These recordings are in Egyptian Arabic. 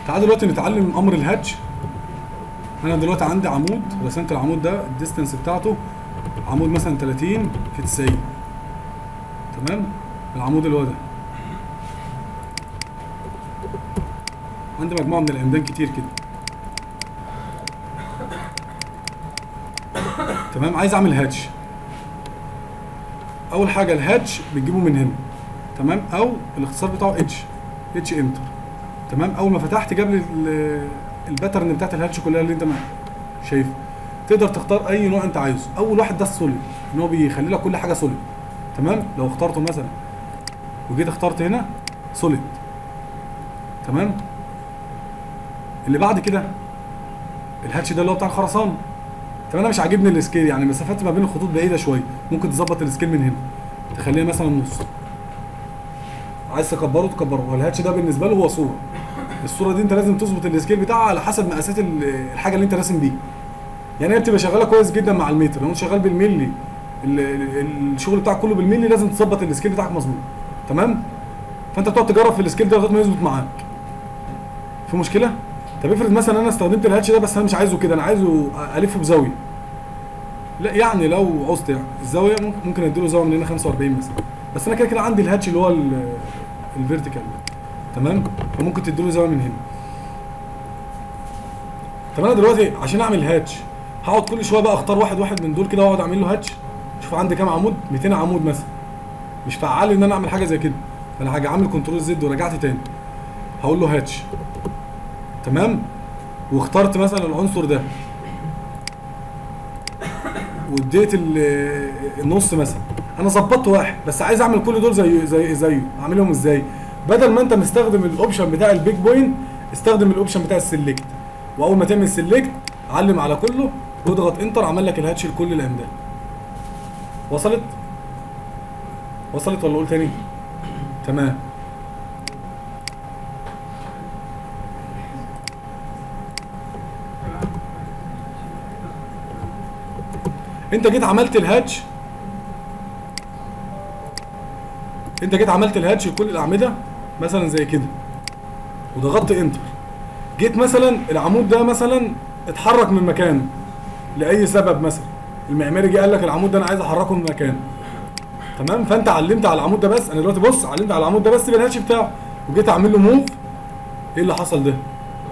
تعال دلوقتي نتعلم امر الهاتش انا دلوقتي عندي عمود رسمت العمود ده الديستنس بتاعته عمود مثلا 30 في 90 تمام العمود اللي هو ده عندي مجموعه من العمدان كتير كده تمام عايز اعمل هاتش اول حاجه الهاتش بتجيبه من هنا تمام او الاختصار بتاعه اتش اتش انتر تمام اول ما فتحت جاب لي ال- الباترن بتاعت الهاتش كلها اللي انت ما- شايفها تقدر تختار اي نوع انت عايزه اول واحد ده السوليد ان هو بيخلي لك كل حاجه سوليد تمام لو اخترته مثلا وجيت اخترت هنا سوليد تمام اللي بعد كده الهاتش ده اللي هو بتاع الخرسانه طب انا مش عاجبني السكيل يعني مسافات ما بين الخطوط بعيده شويه ممكن تظبط السكيل من هنا تخليها مثلا نص عايز تكبره تكبره والهاتش ده بالنسبه له هو صوره الصوره دي انت لازم تظبط السكيل بتاعها على حسب مقاسات ال- الحاجه اللي انت راسم بيها يعني هي بتبقى شغاله كويس جدا مع المتر لو انت شغال بالملي ال- ال- الشغل بتاعك كله بالملي لازم تظبط السكيل بتاعك مظبوط تمام فانت بتقعد تجرب في السكيل ده لغايه ما يظبط معاك في مشكله طب افرض مثلا انا استخدمت الهاتش ده بس انا مش عايزه كده انا عايزه الفه بزاويه لا يعني لو عوزت يعني الزاويه ممكن ممكن اديله زاويه من هنا 45 مثلا بس انا كده كده عندي الهاتش اللي هو ال- الفيرتيكال ده تمام فممكن تديله زاويه من هنا طب انا دلوقتي عشان اعمل هاتش هقعد كل شويه بقى اختار واحد واحد من دول كده واقعد اعمل له هاتش شوف عندي كام عمود 200 عمود مثلا مش فعال ان انا اعمل حاجه زي كده فانا هاجي عامل كنترول زد ورجعت تاني هقول له هاتش تمام واخترت مثلا العنصر ده واديت ال- النص مثلا انا ظبطت واحد بس عايز اعمل كل دول زي زي زيه اعملهم ازاي بدل ما انت مستخدم الاوبشن بتاع البيج بوينت استخدم الاوبشن بتاع السلكت واول ما تعمل سلكت علم على كله واضغط انتر عمل لك الهاتش لكل الامداد وصلت وصلت ولا اقول تاني تمام انت جيت عملت الهاتش انت جيت عملت الهاتش لكل الاعمده مثلا زي كده وضغطت انتر جيت مثلا العمود ده مثلا اتحرك من مكانه لاي سبب مثلا المعماري جه قال لك العمود ده انا عايز احركه من مكانه تمام فانت علمت على العمود ده بس انا دلوقتي بص علمت على العمود ده بس بالهاتش بتاعه وجيت اعمل له موف ايه اللي حصل ده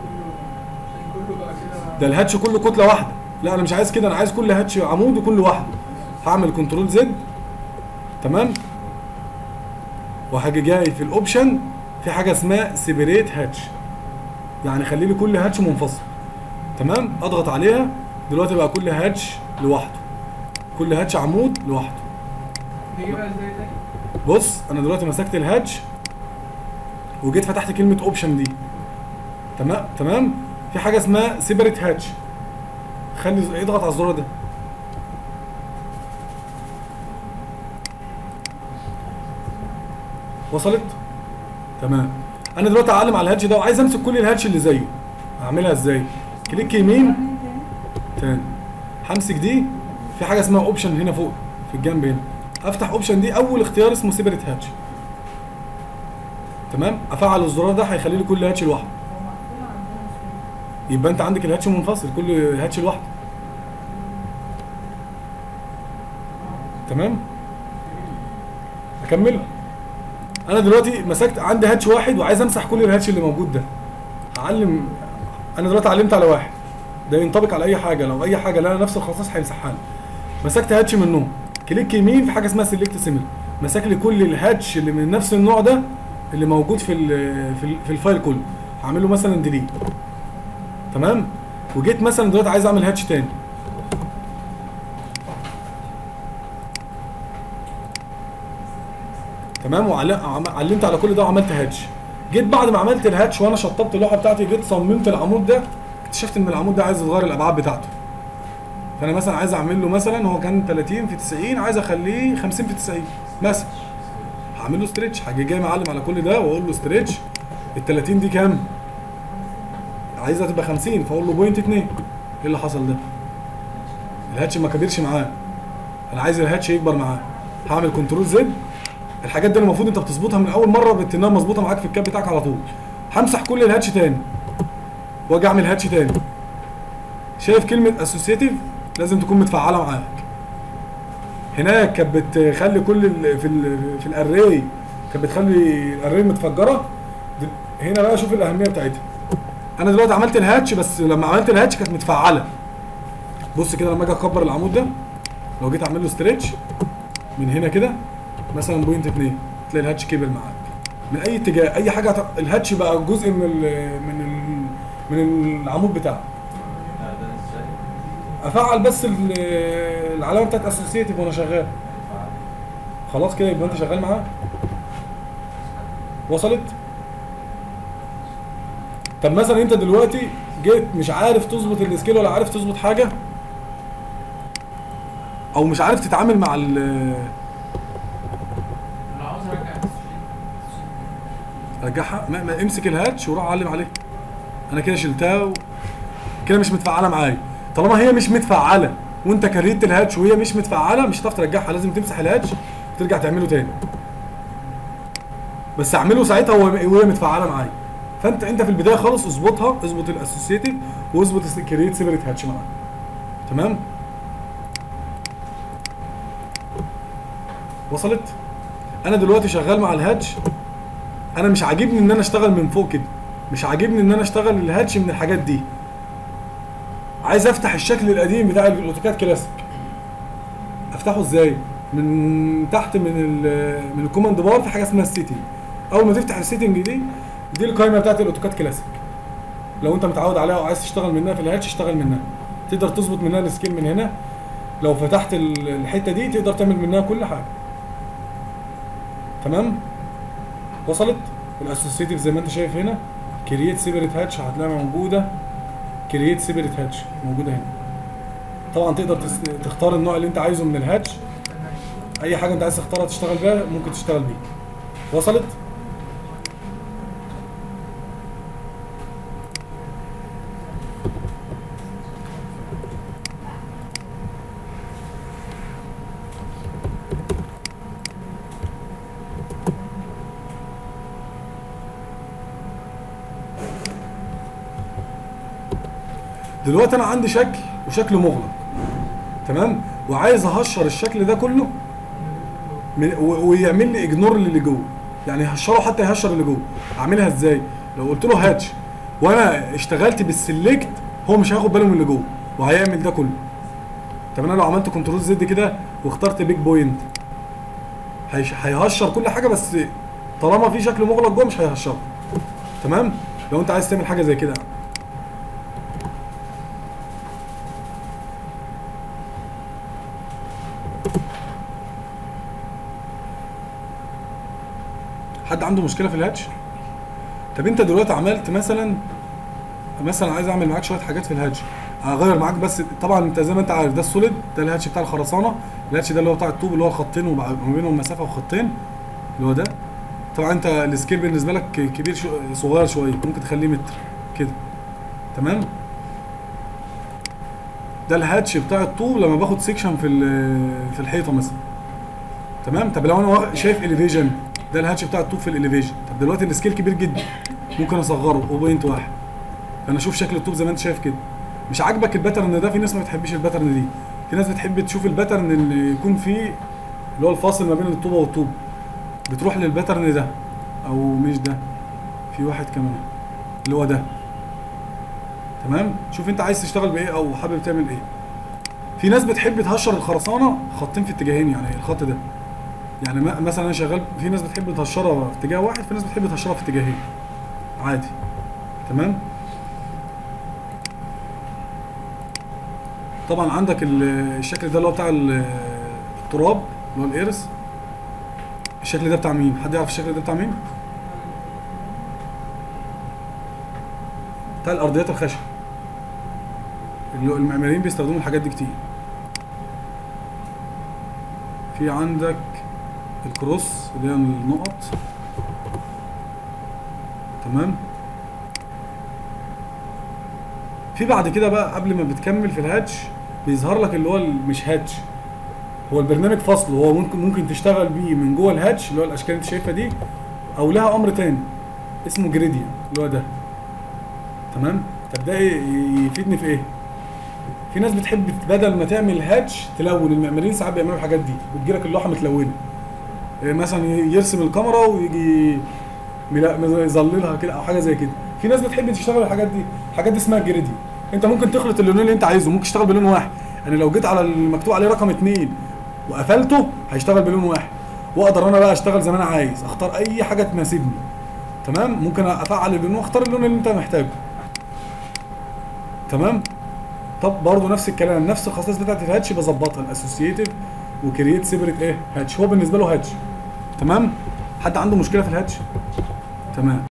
ده الهاتش كله كتله واحده لا انا مش عايز كده انا عايز كل هاتش عمود وكل واحده هعمل كنترول زد تمام وهاجي جاي في الاوبشن في حاجه اسمها سيبريت هاتش يعني خلي لي كل هاتش منفصل تمام اضغط عليها دلوقتي بقى كل هاتش لوحده كل هاتش عمود لوحده نجيبها ازاي تاني؟ بص انا دلوقتي مسكت الهاتش وجيت فتحت كلمه اوبشن دي تمام تمام في حاجه اسمها سيبريت هاتش خلي اضغط على الزرار ده وصلت تمام انا دلوقتي اعلم على الهاتش ده وعايز امسك كل الهاتش اللي زيه اعملها ازاي كليك يمين تاني همسك دي في حاجه اسمها اوبشن هنا فوق في الجنب هنا افتح اوبشن دي اول اختيار اسمه سيبريت هاتش تمام افعل الزرار ده هيخلي لي كل هاتش لوحده يبقى انت عندك الهاتش منفصل كل هاتش لوحده تمام اكمل انا دلوقتي مسكت عندي هاتش واحد وعايز امسح كل الهاتش اللي موجود ده هعلم انا دلوقتي علمت على واحد ده ينطبق على اي حاجه لو اي حاجه لها نفس الخصائص هيمسحها لي مسكت هاتش منهم كليك يمين في حاجه اسمها سيلكت سيميلر مسك لي كل الهاتش اللي من نفس النوع ده اللي موجود في ال في, ال في الفايل كله هعمل له مثلا ديليت تمام وجيت مثلا دلوقتي عايز اعمل هاتش تاني تمام وعلمت على كل ده وعملت هاتش جيت بعد ما عملت الهاتش وانا شطبت اللوحه بتاعتي جيت صممت العمود ده اكتشفت ان العمود ده عايز يتغير الابعاد بتاعته فانا مثلا عايز اعمل له مثلا هو كان 30 في 90 عايز اخليه 50 في 90 مثلا هعمل له ستريتش هاجي جاي معلم على كل ده واقول له ستريتش ال 30 دي كام؟ عايزها تبقى 50 فاقول له بوينت 2 ايه اللي حصل ده؟ الهاتش ما كبرش معاه انا عايز الهاتش يكبر معاه هعمل كنترول زد الحاجات دي المفروض انت بتظبطها من اول مره بتنها مظبوطه معاك في الكاب بتاعك على طول همسح كل الهاتش تاني واجي اعمل هاتش تاني شايف كلمه اسوسيتيف لازم تكون متفعله معاك هناك كانت بتخلي كل ال في ال في الاري كانت بتخلي الاري متفجره دل- هنا بقى شوف الاهميه بتاعتها انا دلوقتي عملت الهاتش بس لما عملت الهاتش كانت متفعله بص كده لما اجي اكبر العمود ده لو جيت اعمل له ستريتش من هنا كده مثلا بوينت 2 تلاقي الهاتش كبر معاك من اي اتجاه اي حاجه هت- الهاتش بقى جزء من ال من ال من العمود بتاعه افعل بس ال- العلامه بتاعت اسوسيتيف وانا شغال خلاص كده يبقى انت شغال معاه وصلت طب مثلا انت دلوقتي جيت مش عارف تظبط السكيل ولا عارف تظبط حاجه او مش عارف تتعامل مع ال لو عاوز ارجع رجعها ما, ما امسك الهاتش وروح علم عليه انا كده شلتها و... كده مش متفعله معايا طالما هي مش متفعله وانت كريت الهاتش وهي مش متفعله مش هتعرف ترجعها لازم تمسح الهاتش وترجع تعمله تاني بس اعمله ساعتها وهي وهي متفعله معايا فانت انت في البدايه خالص اظبطها اظبط الاسوسيتيف واظبط كريت سيبريت هاتش معاك تمام وصلت انا دلوقتي شغال مع الهاتش انا مش عاجبني ان انا اشتغل من فوق كده مش عاجبني ان انا اشتغل الهاتش من الحاجات دي عايز افتح الشكل القديم بتاع الاوتوكاد كلاسيك افتحه ازاي من تحت من ال من الكوماند بار في حاجه اسمها السيتنج اول ما تفتح السيتنج دي دي القائمه بتاعت الاوتوكاد كلاسيك لو انت متعود عليها وعايز تشتغل منها في الهاتش اشتغل منها تقدر تظبط منها السكيل من هنا لو فتحت ال- الحته دي تقدر تعمل منها كل حاجه تمام وصلت الاسوسيتيف زي ما انت شايف هنا كرييت سيبريت هاتش هتلاقيها موجوده كرييت سيبريت هاتش موجوده هنا طبعا تقدر تس- تختار النوع اللي انت عايزه من الهاتش اي حاجه انت عايز تختارها تشتغل بيها ممكن تشتغل بيها وصلت دلوقتي انا عندي شكل وشكل مغلق تمام وعايز اهشر الشكل ده كله من و- ويعمل لي اجنور للي جوه يعني هشره حتى يهشر اللي جوه اعملها ازاي لو قلت له هاتش وانا اشتغلت بالسلكت هو مش هياخد باله من اللي جوه وهيعمل ده كله طب انا لو عملت كنترول زد كده واخترت بيج بوينت هيش- هيهشر كل حاجه بس طالما في شكل مغلق جوه مش هيهشره تمام لو انت عايز تعمل حاجه زي كده حد عنده مشكله في الهاتش طب انت دلوقتي عملت مثلا مثلا عايز اعمل معاك شويه حاجات في الهاتش هغير معاك بس طبعا انت زي ما انت عارف ده السوليد ده الهاتش بتاع الخرسانه الهاتش ده اللي هو بتاع الطوب اللي هو خطين وما بينهم مسافه وخطين اللي هو ده طبعا انت السكيل بالنسبه لك كبير شو صغير شويه ممكن تخليه متر كده تمام ده الهاتش بتاع الطوب لما باخد سيكشن في ال- في الحيطه مثلا تمام طب لو انا واخد- شايف اليفيجن ده الهاتش بتاع الطوب في الاليفيجن طب دلوقتي السكيل كبير جدا ممكن اصغره 0.1 فانا اشوف شكل الطوب زي ما انت شايف كده مش عاجبك الباترن ده في ناس ما بتحبش الباترن دي في ناس بتحب تشوف الباترن اللي يكون فيه اللي هو الفاصل ما بين الطوبه والطوب بتروح للباترن ده او مش ده في واحد كمان اللي هو ده تمام شوف انت عايز تشتغل بايه او حابب تعمل ايه في ناس بتحب تهشر الخرسانه خطين في اتجاهين يعني الخط ده يعني ما- مثلا انا شغال في ناس بتحب تهشرها في اتجاه واحد في ناس بتحب تهشرها في اتجاهين عادي تمام طبعا عندك ال- الشكل ده اللي هو بتاع ال- التراب اللي هو الارث الشكل ده بتاع مين حد يعرف الشكل ده بتاع مين بتاع الارضيات الخشب اللي المعماريين بيستخدموا الحاجات دي كتير في عندك الكروس اللي هي النقط تمام في بعد كده بقى قبل ما بتكمل في الهاتش بيظهر لك اللي هو ال- مش هاتش هو البرنامج فصل هو ممكن ممكن تشتغل بيه من جوه الهاتش اللي هو الاشكال اللي انت شايفها دي او لها امر تاني اسمه جريديان اللي هو ده تمام طب ده ايه يفيدني في ايه في ناس بتحب بدل ما تعمل هاتش تلون المعماريين ساعات بيعملوا الحاجات دي بتجيلك اللوحه متلونه إيه مثلا يرسم الكاميرا ويجي ملا- يظللها كده او حاجه زي كده في ناس بتحب تشتغل الحاجات دي الحاجات دي اسمها جريدي انت ممكن تخلط اللونين اللي انت عايزه ممكن تشتغل بلون واحد انا لو جيت على المكتوب عليه رقم اتنين وقفلته هيشتغل بلون واحد واقدر انا بقى اشتغل زي ما انا عايز اختار اي حاجه تناسبني تمام ممكن افعل اللون واختار اللون اللي انت محتاجه تمام طب برضه نفس الكلام نفس الخصائص بتاعت الهاتش بظبطها الاسوسيتيف وكرييت سيبريت ايه هاتش هو بالنسبه له هاتش تمام حد عنده مشكله في الهاتش تمام